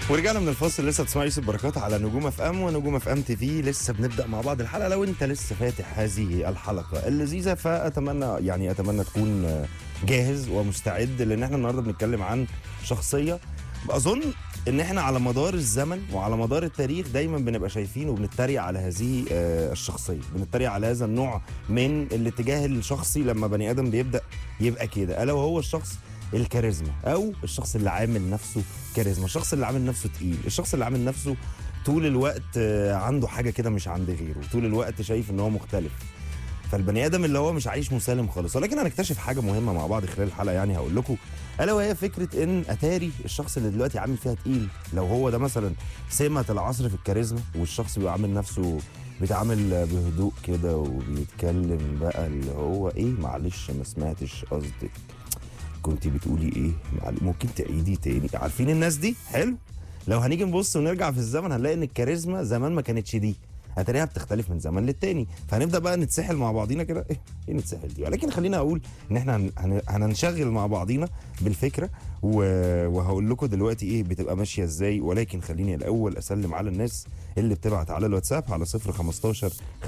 ورجعنا من الفاصل لسه بتسمع يوسف بركات على نجوم اف ام ونجوم اف ام تي في لسه بنبدا مع بعض الحلقه لو انت لسه فاتح هذه الحلقه اللذيذه فاتمنى يعني اتمنى تكون جاهز ومستعد لان احنا النهارده بنتكلم عن شخصيه اظن ان احنا على مدار الزمن وعلى مدار التاريخ دايما بنبقى شايفين وبنتريق على هذه آه، الشخصيه بنتريق على هذا النوع من الاتجاه الشخصي لما بني ادم بيبدا يبقى كده الا وهو الشخص الكاريزما او الشخص اللي عامل نفسه كاريزما الشخص اللي عامل نفسه تقيل الشخص اللي عامل نفسه طول الوقت آه، عنده حاجه كده مش عند غيره طول الوقت شايف ان هو مختلف فالبني ادم اللي هو مش عايش مسالم خالص ولكن هنكتشف حاجه مهمه مع بعض خلال الحلقه يعني هقول لكم الا وهي فكره ان اتاري الشخص اللي دلوقتي عامل فيها تقيل لو هو ده مثلا سمه العصر في الكاريزما والشخص بيبقى عامل نفسه بيتعامل بهدوء كده وبيتكلم بقى اللي هو ايه معلش ما سمعتش قصدك كنت بتقولي ايه معل- ممكن تعيدي تاني عارفين الناس دي حلو لو هنيجي نبص ونرجع في الزمن هنلاقي ان الكاريزما زمان ما كانتش دي اتاريها بتختلف من زمن للتاني فهنبدا بقى نتسحل مع بعضينا كده ايه ايه نتسحل دي ولكن خلينا اقول ان احنا هن- هن- هننشغل مع بعضينا بالفكره و- وهقول لكم دلوقتي ايه بتبقى ماشيه ازاي ولكن خليني الاول اسلم على الناس اللي بتبعت على الواتساب على 015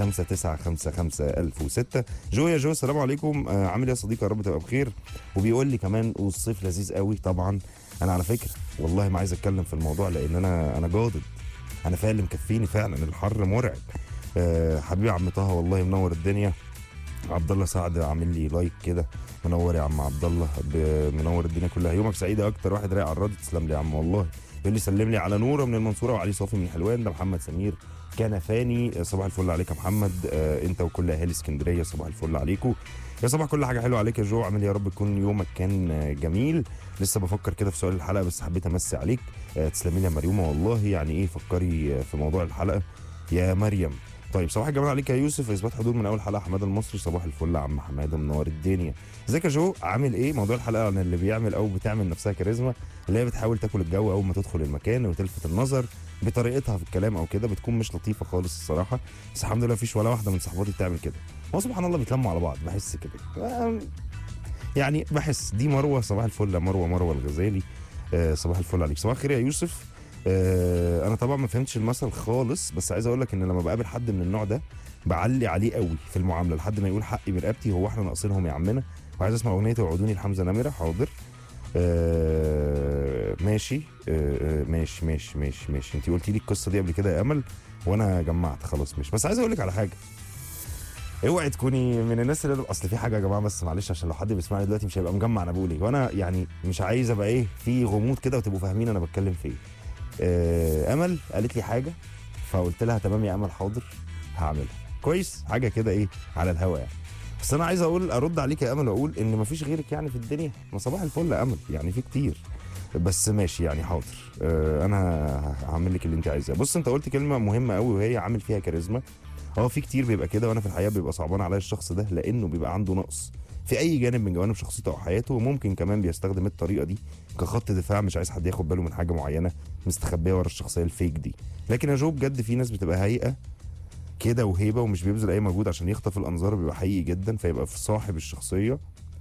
5955006 جو يا جو السلام عليكم آه عامل ايه يا صديقي يا رب تبقى بخير وبيقول لي كمان والصيف لذيذ قوي طبعا انا على فكره والله ما عايز اتكلم في الموضوع لان انا انا جادد انا فعلا مكفيني فعلا الحر مرعب آه حبيبي عم طه والله منور الدنيا عبد الله سعد عامل لي لايك كده منور يا عم عبد الله ب- منور الدنيا كلها يومك سعيد يا اكتر واحد رايق على الراديو تسلم لي يا عم والله يقول لي سلم لي على نوره من المنصوره وعلي صافي من حلوان ده محمد سمير كان فاني صباح الفل عليك يا محمد آه انت وكل اهالي اسكندريه صباح الفل عليكم يا صباح كل حاجه حلوه عليك يا جو عامل إيه؟ يا رب يكون يومك كان آه، جميل لسه بفكر كده في سؤال الحلقه بس حبيت امسي عليك آه تسلمي لي يا مريومه والله يعني ايه فكري آه، في موضوع الحلقه يا مريم طيب صباح الجمال عليك يا يوسف اثبات حضور من اول حلقه حماده المصري صباح الفل يا عم حماده منور الدنيا ازيك يا جو عامل ايه موضوع الحلقه عن اللي بيعمل او بتعمل نفسها كاريزما اللي هي بتحاول تاكل الجو اول ما تدخل المكان وتلفت النظر بطريقتها في الكلام او كده بتكون مش لطيفه خالص الصراحه بس الحمد لله مفيش ولا واحده من صحباتي بتعمل كده هو سبحان الله بيتلموا على بعض بحس كده آم، يعني بحس دي مروه صباح الفل يا مروه مروه الغزالي آه، صباح الفل عليك صباح الخير يا يوسف آه، انا طبعا ما فهمتش المثل خالص بس عايز اقول لك ان لما بقابل حد من النوع ده بعلي عليه قوي في المعامله لحد ما يقول حقي برقبتي هو احنا ناقصينهم يا عمنا وعايز اسمع اغنيه توعدوني لحمزه نمره حاضر آه ماشي آه آه، ماشي ماشي ماشي ماشي انت قلتي لي القصه دي قبل كده يا امل وانا جمعت خلاص مش بس عايز اقول لك على حاجه اوعي تكوني من الناس اللي اصل في حاجه يا جماعه بس معلش عشان لو حد بيسمعني دلوقتي مش هيبقى مجمع انا بقول ايه وانا يعني مش عايز ابقى ايه في غموض كده وتبقوا فاهمين انا بتكلم في ايه آه امل قالت لي حاجه فقلت لها تمام يا امل حاضر هعملها كويس حاجه كده ايه على الهوا يعني بس انا عايز اقول ارد عليك يا امل واقول ان مفيش غيرك يعني في الدنيا ما صباح الفل يا امل يعني في كتير بس ماشي يعني حاضر آه انا هعمل لك اللي انت عايزاه بص انت قلت كلمه مهمه قوي وهي عامل فيها كاريزما اه في كتير بيبقى كده وانا في الحقيقه بيبقى صعبان عليا الشخص ده لانه بيبقى عنده نقص في اي جانب من جوانب شخصيته او حياته وممكن كمان بيستخدم الطريقه دي كخط دفاع مش عايز حد ياخد باله من حاجه معينه مستخبيه ورا الشخصيه الفيك دي لكن يا جو بجد في ناس بتبقى هيئه كده وهيبه ومش بيبذل اي مجهود عشان يخطف الانظار بيبقى حقيقي جدا فيبقى في صاحب الشخصيه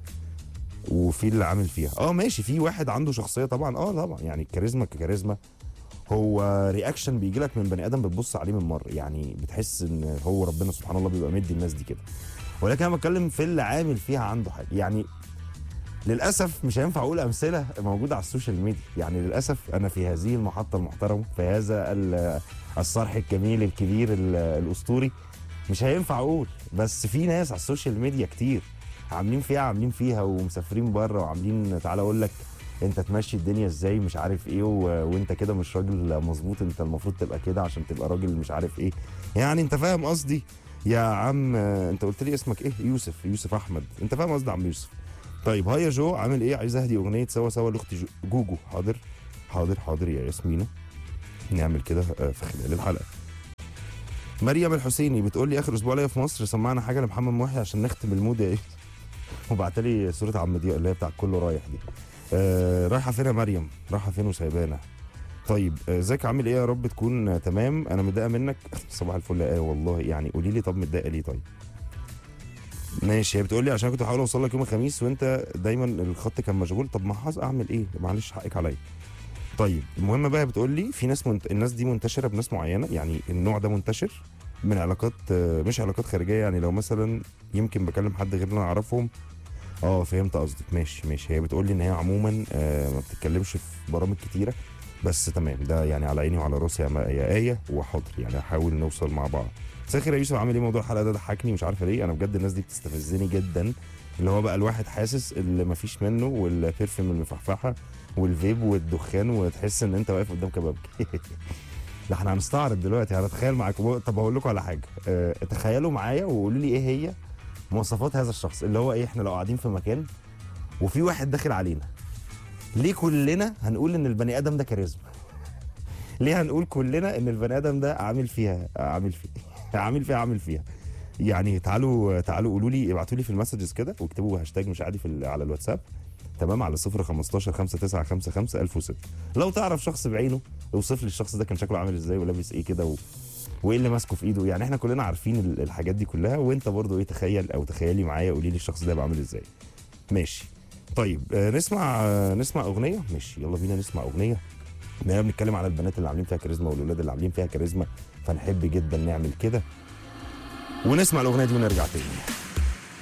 وفي اللي عامل فيها اه ماشي في واحد عنده شخصيه طبعا اه طبعا يعني الكاريزما ككاريزما هو رياكشن بيجي لك من بني ادم بتبص عليه من مره يعني بتحس ان هو ربنا سبحان الله بيبقى مدي الناس دي كده ولكن انا بتكلم في اللي عامل فيها عنده حاجه يعني للاسف مش هينفع اقول امثله موجوده على السوشيال ميديا يعني للاسف انا في هذه المحطه المحترمه في هذا ال- الصرح الجميل الكبير ال- الاسطوري مش هينفع اقول بس في ناس على السوشيال ميديا كتير عاملين فيها عاملين فيها ومسافرين بره وعاملين تعالى اقول لك انت تمشي الدنيا ازاي مش عارف ايه و... وانت كده مش راجل مظبوط انت المفروض تبقى كده عشان تبقى راجل مش عارف ايه يعني انت فاهم قصدي يا عم آه، انت قلت لي اسمك ايه يوسف يوسف احمد انت فاهم قصدي يا عم يوسف طيب هيا جو عامل ايه عايز اهدي اغنيه سوا سوا لاختي جو- جوجو حاضر حاضر حاضر يا ياسمينه نعمل كده آه، في خلال الحلقه مريم الحسيني بتقول لي اخر اسبوع ليا في مصر سمعنا حاجه لمحمد محي عشان نختم المود يا ايه وبعت لي صوره عم ضياء اللي هي بتاع كله رايح دي آه رايحه فين يا مريم رايحه فين وسايبانا طيب آه، ازيك عامل ايه يا رب تكون آه، تمام انا متضايقه منك صباح الفل يا ايه والله يعني قولي لي طب متضايقه ليه طيب ماشي هي بتقول لي عشان كنت بحاول اوصل لك يوم الخميس وانت دايما الخط كان مشغول طب ما حظ اعمل ايه معلش حقك عليا طيب المهم بقى بتقول لي في ناس منت... الناس دي منتشره بناس معينه يعني النوع ده منتشر من علاقات آه، مش علاقات خارجيه يعني لو مثلا يمكن بكلم حد غير اللي انا اعرفهم اه فهمت قصدك ماشي ماشي هي بتقول لي ان هي عموما آه ما بتتكلمش في برامج كتيره بس تمام ده يعني على عيني وعلى راسي يا ما- يا ايه وحاضر يعني هحاول نوصل مع بعض ساخر يا يوسف عامل ايه موضوع الحلقه ده ضحكني مش عارفه ليه انا بجد الناس دي بتستفزني جدا اللي هو بقى الواحد حاسس اللي مفيش منه والبرفيوم المفحفحه والفيب والدخان وتحس ان انت واقف قدام كبابجي ده احنا هنستعرض دلوقتي هنتخيل معاكم طب هقول لكم على حاجه اه تخيلوا معايا وقولوا لي ايه هي مواصفات هذا الشخص اللي هو ايه احنا لو قاعدين في مكان وفي واحد داخل علينا ليه كلنا هنقول ان البني ادم ده كاريزما ليه هنقول كلنا ان البني ادم ده عامل فيها عامل فيها عامل فيها عامل فيها يعني تعالوا تعالوا قولوا لي ابعتوا لي في المسجز كده واكتبوا هاشتاج مش عادي في ال- على الواتساب تمام على 0 15 5955 1006 لو تعرف شخص بعينه اوصف لي الشخص ده كان شكله عامل ازاي ولابس ايه كده و... وايه اللي ماسكه في ايده يعني احنا كلنا عارفين ال- الحاجات دي كلها وانت برضو ايه تخيل او تخيلي معايا قولي لي الشخص ده يبقى عامل ازاي ماشي طيب آه نسمع آه نسمع اغنيه ماشي يلا بينا نسمع اغنيه بما بنتكلم على البنات اللي عاملين فيها كاريزما والولاد اللي عاملين فيها كاريزما فنحب جدا نعمل كده ونسمع الاغنيه دي ونرجع تاني